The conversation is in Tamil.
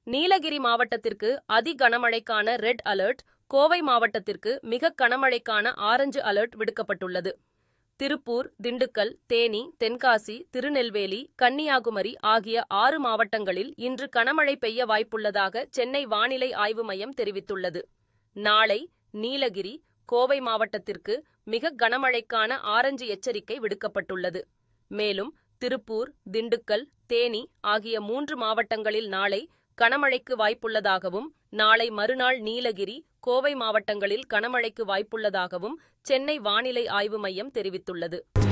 நீலகிரி மாவட்டத்திற்கு அதி கனமழைக்கான ரெட் அலர்ட் கோவை மாவட்டத்திற்கு மிக கனமழைக்கான ஆரஞ்சு அலர்ட் விடுக்கப்பட்டுள்ளது திருப்பூர் திண்டுக்கல் தேனி தென்காசி திருநெல்வேலி கன்னியாகுமரி ஆகிய ஆறு மாவட்டங்களில் இன்று கனமழை பெய்ய வாய்ப்புள்ளதாக சென்னை வானிலை ஆய்வு மையம் தெரிவித்துள்ளது நாளை நீலகிரி கோவை மாவட்டத்திற்கு மிக கனமழைக்கான ஆரஞ்சு எச்சரிக்கை விடுக்கப்பட்டுள்ளது மேலும் திருப்பூர் திண்டுக்கல் தேனி ஆகிய மூன்று மாவட்டங்களில் நாளை கனமழைக்கு வாய்ப்புள்ளதாகவும் நாளை மறுநாள் நீலகிரி கோவை மாவட்டங்களில் கனமழைக்கு வாய்ப்புள்ளதாகவும் சென்னை வானிலை ஆய்வு மையம் தெரிவித்துள்ளது